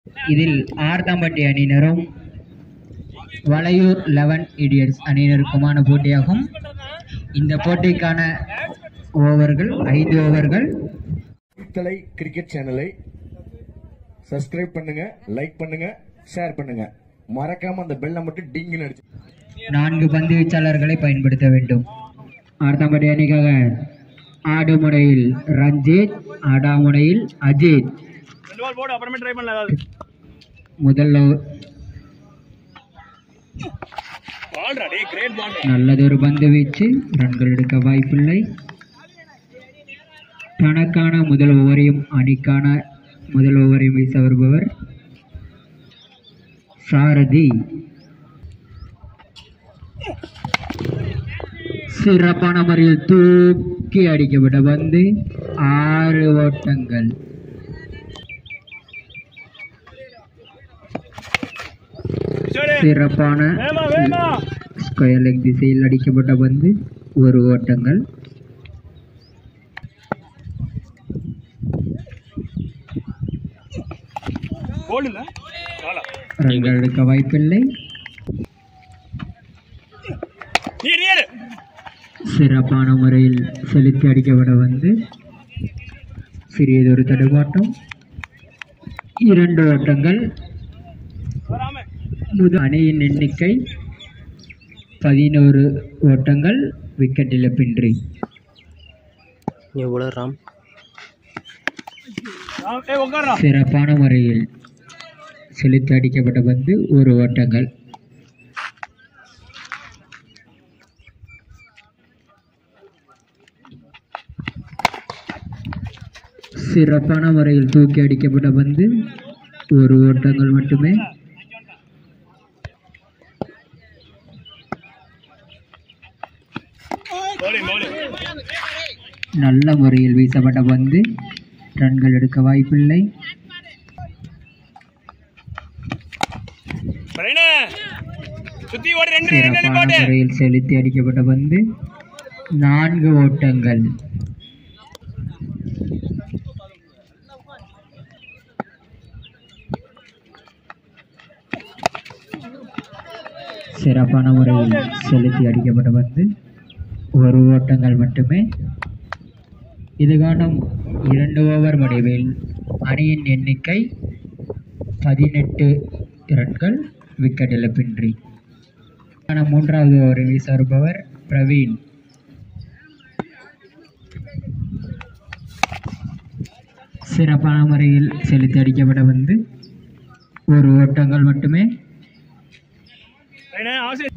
இதில் ஆர்தாம்பட்டி அணியினரும் வளையூர் eleven idiots அணியினருக்குமான போட்டியாகும் இந்த போட்டிக்கான ஓவர்கள் ஐந்து ஓவர்கள் தலை கிரிக்கெட் சேனலை சப்ஸ்கிரைப் பண்ணுங்க லைக் பண்ணுங்க ஷேர் பண்ணுங்க மறக்காம அந்த பெல்லை மட்டும் டிங்குன்னு அடிச்சு நான்கு பந்து வீச்சாளர்களை பயன்படுத்த வேண்டும் ஆர்த்தாம்பட்டி அணிக்காக ஆடுமுனையில் ரஞ்சித் ஆடாமுனையில் அஜித் ரெண்டு பால் போடு அப்புறமே ட்ரை பண்ணல ஏதாவது முதல் over- பால்ரா டேய் கிரேட் பால் நல்லதொரு பந்து வீச்சு ரன்கள் எடுக்க வாய்ப்பில்லை தனக்கான முதல் ஓவரையும் அணிக்கான முதல் ஓவரையும் வீச வருபவர் சாரதி சிறப்பான முறையில் தூக்கி அடிக்கப்பட்ட பந்து ஆறு ஓட்டங்கள் சரி சிறப்பான வேமா வேமா ஸ்கொயர் லெக் திசையில் அடிக்கப்பட்ட பந்து ஒரு ஓட்டங்கள் கோல் இல்ல காலா ரன்கள் எடுக்க வாய்ப்பில்லை நீர் நீர் சிறப்பான முறையில் செலுத்தி அடிக்கப்பட வந்து சிறியதொரு தடுமாட்டம் இரண்டு ஓட்டங்கள் வராம முதல் அணியின் எண்ணிக்கை பதினோரு ஓட்டங்கள் விக்கெட் இழப்பின்றி எவ்வளோ ராம் ராம், ஏய் உட்கார்றா சிறப்பான முறையில் செலுத்தி அடிக்கப்பட்ட பந்து ஒரு ஓட்டங்கள் சிறப்பான முறையில் தூக்கி அடிக்கப்பட்ட பந்து ஒரு ஓட்டங்கள் மட்டுமே பவுலிங் பவுலிங் நல்ல முறையில் வீசப்பட்ட பந்து ரன்கள் எடுக்க வாய்ப்பில்லை பிரவீனே சுத்தி ஓடி ரெண்டு ரெண்டு ரெண்டு சிறப்பான போட்டு முறையில் செலுத்தி அடிக்கப்பட்ட பந்து நான்கு ஓட்டங்கள் சிறப்பான முறையில் செலுத்தி அடிக்கப்பட்ட பந்து ஒரு ஓட்டங்கள் மட்டுமே இதுகான இரண்டு ஓவர் முடிவில் அணியின் எண்ணிக்கை பதினெட்டு ரன்கள் விக்கெட் இழப்பின்றி ஆன மூன்றாவது ஓவரை வீச வருபவர் பிரவீன் சிறப்பான முறையில் செலுத்தி அடிக்கப்பட வந்து ஒரு ஓட்டங்கள் மட்டுமே பிரவீனே அவசியம்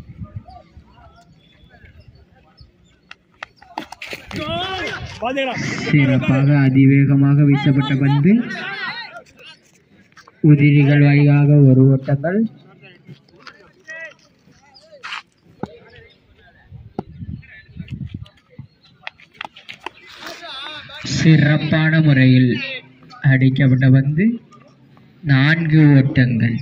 பாத்தீங்களா சிறப்பாக அதிவேகமாக வீசப்பட்ட பந்து உதிரிகள் வழியாக ஒரு ஓட்டங்கள் சிறப்பான முறையில் அடிக்கப்பட்ட பந்து நான்கு ஓட்டங்கள்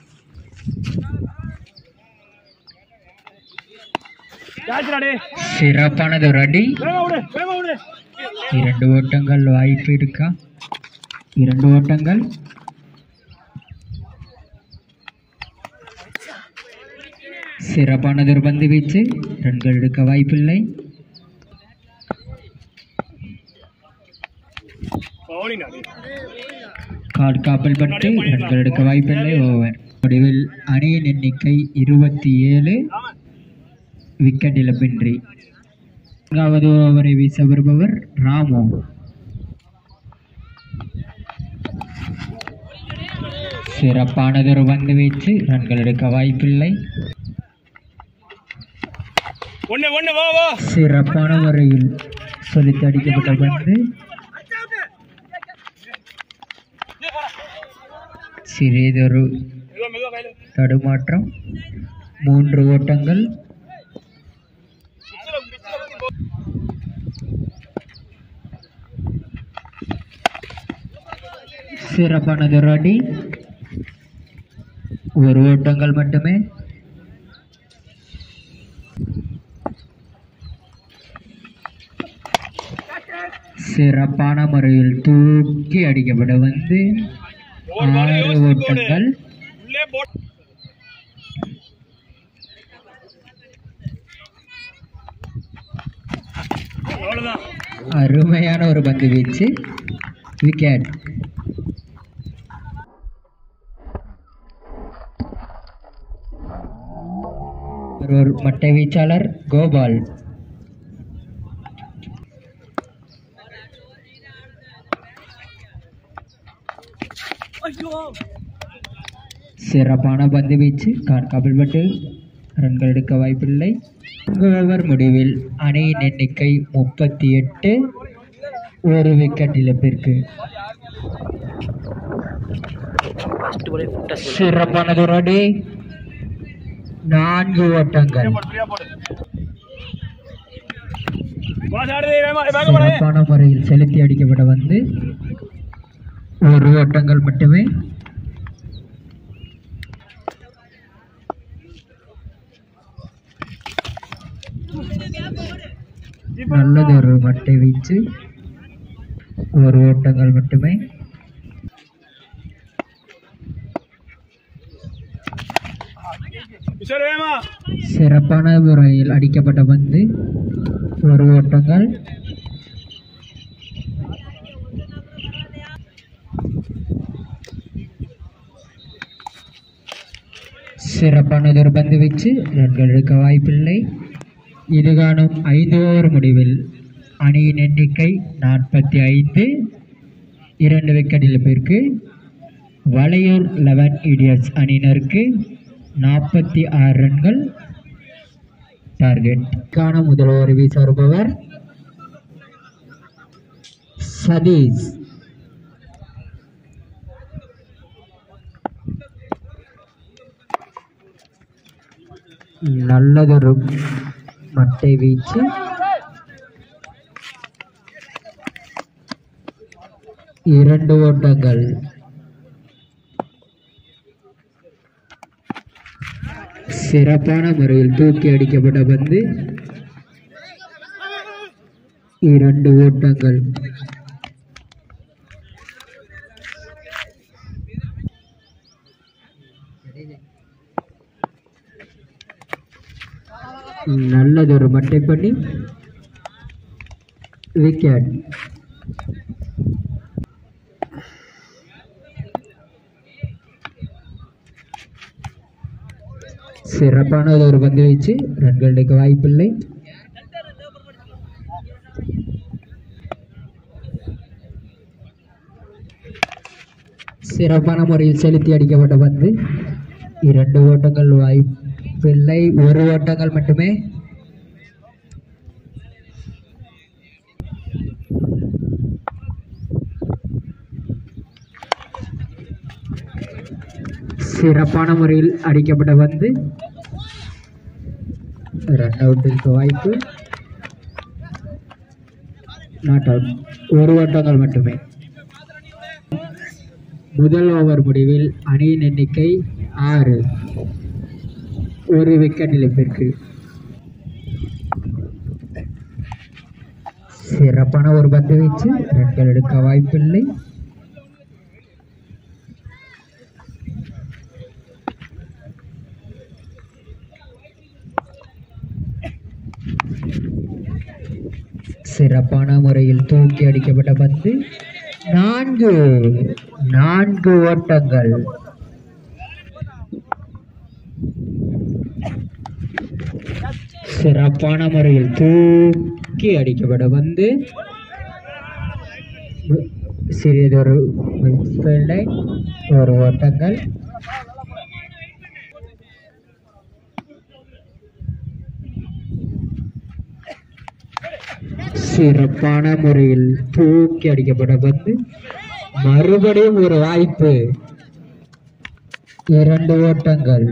யாச்சுடா டேய் சிறப்பானதொரு அடி வேகமா விடு வேகமா விடு இரண்டு ஓட்டங்கள் வாய்ப்பு இருக்கா இரண்டு ஓட்டங்கள் சிறப்பானதொரு பந்து வீச்சு ரன்கள் எடுக்க வாய்ப்பில்லை பவுலிங் டேய் கால் காப்பல் பட்டு ரன்கள் எடுக்க வாய்ப்பில்லை ஓவர் முடிவில் அணியின் எண்ணிக்கை இருபத்தி ஏழு விக்கெட் இழப்பின்றி நான்காவது ஓவரை வீச வருபவர் ராமு சிறப்பானதொரு பந்து வீச்சு ரன்கள் எடுக்க வாய்ப்பில்லை ஒண்ணு ஒண்ணு வா வா சிறப்பான முறையில் செலுத்தி அடிக்கப்பட்ட பந்து சிறிதொரு மெதுவா மெதுவா கையில தடுமாற்றம் மூன்று ஓட்டங்கள் சிறப்பானதொரு அடி ஒரு ஓட்டங்கள் மட்டுமே சிறப்பான முறையில் தூக்கி அடிக்கப்பட வந்து ஒரு பால் ஆறு யோசிச்சு போடு ஓட்டங்கள் உள்ளே போட் அவ்வளவுதான் அருமையான ஒரு பந்து வீச்சு விக்கெட் ஒரு மட்டை வீச்சாளர் கோபால் சிறப்பான பந்து வீச்சு கார்காபில் பட்டு ரன்கள் எடுக்க வாய்ப்பில்லை ஓவர் முடிவில் அணியின் எண்ணிக்கை முப்பத்தி எட்டு ஒரு விக்கெட் இழப்பிற்கு சிறப்பானது ஒரு அடி நான்கு ஓட்டங்கள் போடு ஃப்ரீயா போடு பாஸ் ஆடுது வேகமா வேக போடு சிறப்பான முறையில் செலுத்தி அடிக்கப்பட வந்து ஒரு ஓட்டங்கள் மட்டுமே நல்லது ஒரு மட்டை வீச்சு ஒரு ஓட்டங்கள் மட்டுமே சரி வேகமா சிறப்பான முறையில் அடிக்கப்பட்ட பந்து ஒரு ஓட்டங்கள் சிறப்பானது ஒரு பந்து வச்சு ரன்கள் எடுக்க வாய்ப்பில்லை இது காணும் ஐந்து ஓவர் முடிவில் அணியின் எண்ணிக்கை நாற்பத்தி ஐந்து இரண்டு விக்கெட் இழப்பிற்கு வளையூர் லெவன் இடியட்ஸ் அணியினருக்கு நாற்பத்தி ஆறு ரன்கள் டார்கெட் காண முதல் ஓவர் வீச வருபவர் சதீஷ் நல்லதொரு மட்டை வீச்சு இரண்டு ஓட்டங்கள் சிறப்பான முறையில் தூக்கி அடிக்கப்பட்ட பந்து இரண்டு ஓட்டங்கள் நல்லதொரு மட்டை பண்ணி விக்கெட் சிறப்பான ஒரு பந்து வீச்சு ரன்கள் எடுக்க வாய்ப்பில்லை சிறப்பான முறையில் செலுத்தி அடிக்கப்பட்ட பந்து இரண்டு ஓட்டங்கள் வாய்ப்பில்லை ஒரு ஓட்டங்கள் மட்டுமே சிறப்பான முறையில் அடிக்கப்பட்ட பந்து ரன் அவுட்டிற்கு வாய்ப்பு நாட் அவுட் ஒரு ஓட்டங்கள் மட்டுமே முதல் ஓவர் முடிவில் அணியின் எண்ணிக்கை ஆறு ஒரு விக்கெட் இழப்பிற்கு சிறப்பான ஒரு பந்து வீச்சு ரன்கள் எடுக்க வாய்ப்பில்லை சிறப்பான முறையில் தூக்கி அடிக்கப்பட்ட பந்து நான்கு நான்கு ஓட்டங்கள் சிறப்பான முறையில் தூக்கி அடிக்கப்பட வந்து சிறியதொரு மிட்ஃபீல்டை ஒரு ஓட்டங்கள் சிறப்பான முறையில் தூக்கி அடிக்கப்பட வந்து மறுபடியும் ஒரு வாய்ப்பு இரண்டு ஓட்டங்கள்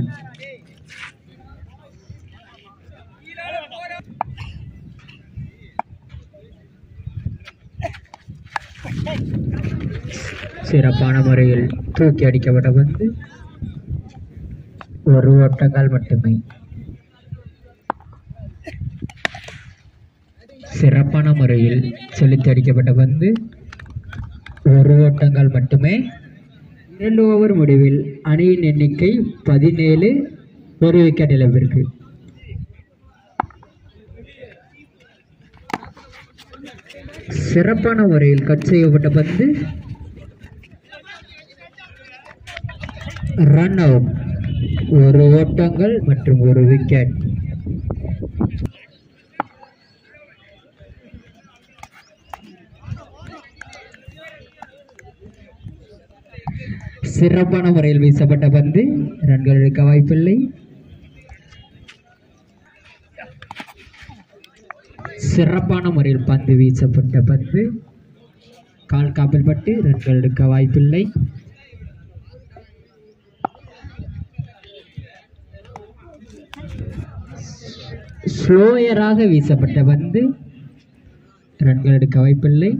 சிறப்பான முறையில் தூக்கி அடிக்கப்பட்ட வந்து ஒரு ஓட்டங்கள் மட்டுமே சிறப்பான முறையில் செலுத்தி அடிக்கப்பட்ட பந்து ஒரு ஓட்டங்கள் மட்டுமே இரண்டு ஓவர் முடிவில் அணியின் எண்ணிக்கை பதினேழு ஒரு விக்கெட் இழப்பிற்கு சிறப்பான முறையில் கட் செய்யப்பட்ட பந்து ரன் அவுட் ஒரு ஓட்டங்கள் மற்றும் ஒரு விக்கெட் சிறப்பான முறையில் வீசப்பட்ட பந்து ரன்கள் எடுக்க வாய்ப்பில்லை சிறப்பான முறையில் பந்து வீசப்பட்ட பந்து கால் காப்பில் பட்டு ரன்கள் எடுக்க வாய்ப்பில்லை ஸ்லோயராக வீசப்பட்ட பந்து ரன்கள் எடுக்க வாய்ப்பில்லை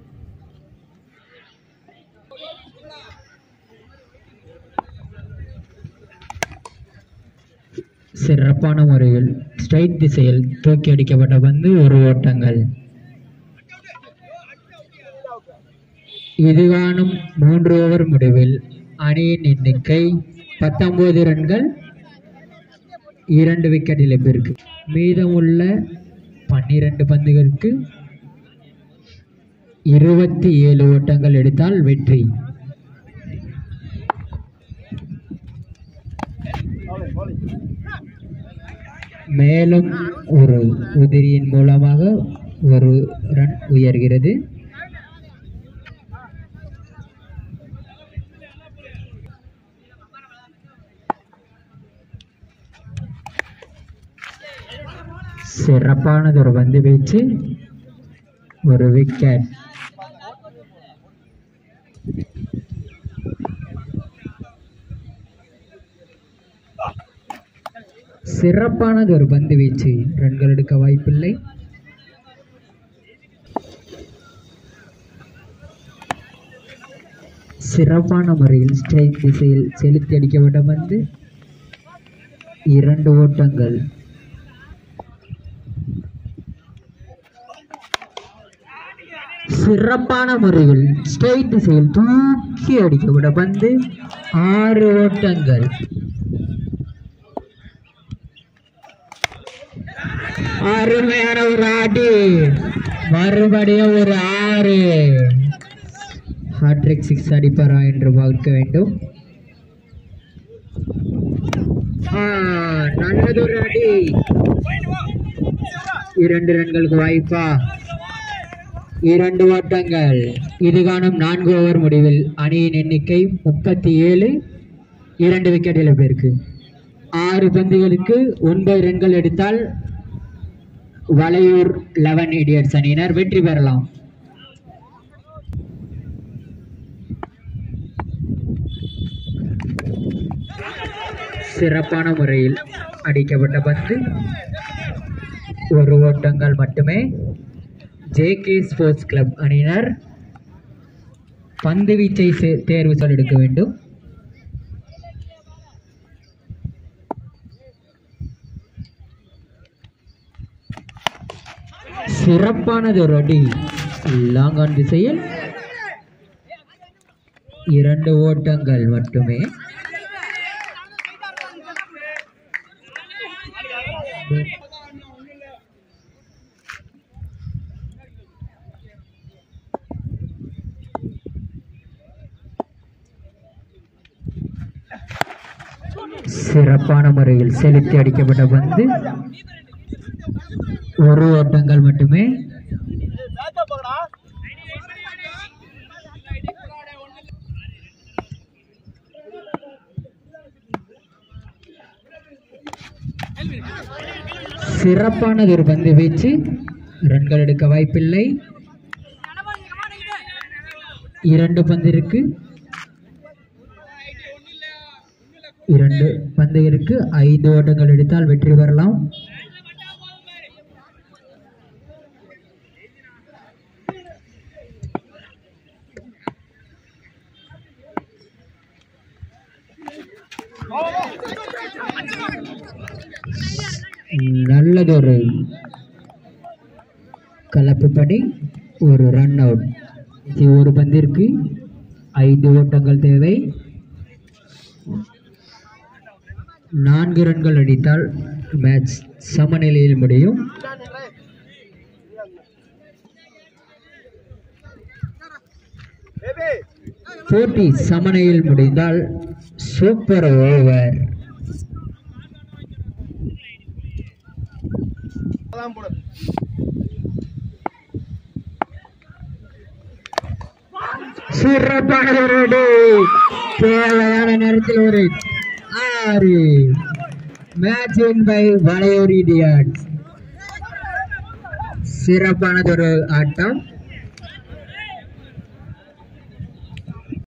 சிறப்பான முறையில் ஸ்ட்ரைட் திசையில் தூக்கி அடிக்கப்பட்ட பந்து ஒரு ஓட்டங்கள் இதுகாணும் மூன்று ஓவர் முடிவில் அணியின் எண்ணிக்கை பத்தொன்பது ரன்கள் இரண்டு விக்கெட் இழப்பிற்கு மீதமுள்ள பன்னிரண்டு பந்துகளுக்கு இருபத்தி ஏழு ஓட்டங்கள் எடுத்தால் வெற்றி மேலும் ஒரு உதிரியின் மூலமாக ஒரு ரன் உயர்கிறது சிறப்பானது ஒரு பந்து வீச்சு ஒரு விக்கெட் சிறப்பானது ஒரு பந்து வீச்சு ரன்கள் எடுக்க வாய்ப்பில்லை சிறப்பான முறையில் ஸ்ட்ரைக் திசையில் செலுத்தி அடிக்கப்பட்ட பந்து இரண்டு ஓட்டங்கள் சிறப்பான முறையில் ஸ்ட்ரைட் திசையில் தூக்கி அடிக்கப்பட்ட பந்து ஆறு ஓட்டங்கள் அருமையான ஒரு அடி மறுபடியும் ஒரு ஆறு ஹாட்ரிக் சிக்ஸ் அடிப்பாரா என்று பார்க்க வேண்டும் ஆ, நல்லதொரு அடி இரண்டு ரன்களுக்கு வாய்ப்பா இரண்டு ஓட்டங்கள் இது காணும் நான்கு ஓவர் முடிவில் அணியின் எண்ணிக்கை முப்பத்தி ஏழு இரண்டு விக்கெட் இழப்பிற்கு ஆறு பந்துகளுக்கு ஒன்பது ரன்கள் எடுத்தால் வளையூர் லெவன் இடியட்ஸ் அணியினர் வெற்றி பெறலாம் சிறப்பான முறையில் அடிக்கப்பட்ட பந்து ஒரு ஓட்டங்கள் மட்டுமே ஜேகே ஸ்போர்ட்ஸ் கிளப் அணியினர் பந்து வீச்சை சே- தேர்வு செய்து எடுக்க வேண்டும் சிறப்பானது ஒரு அடி லாங் ஆன் திசையில் இரண்டு ஓட்டங்கள் மட்டுமே சிறப்பான முறையில் செலுத்தி அடிக்கப்பட்ட பந்து ஒரு ஓட்டங்கள் மட்டுமே சிறப்பானது ஒரு பந்து வீச்சு ரன்கள் எடுக்க வாய்ப்பில்லை இரண்டு பந்து இருக்கு இரண்டு பந்து இருக்கு ஐந்து ஓட்டங்கள் எடுத்தால் வெற்றி பெறலாம் நல்லதொரு கலப்புப்படி ஒரு ரன் அவுட் இது ஒரு பந்திற்கு ஐந்து ஓட்டங்கள் தேவை நான்கு ரன்கள் அடித்தால் மேட்ச் சமநிலையில் முடியும் போட்டி சமநிலையில் முடிந்தால் சூப்பர் ஓவர் சிறப்பான ஒரு அடி. தேவையான நேரத்தில் ஒரு ஆறு match win by Valaiyur Indians சிறப்பானதொரு ஆட்டம்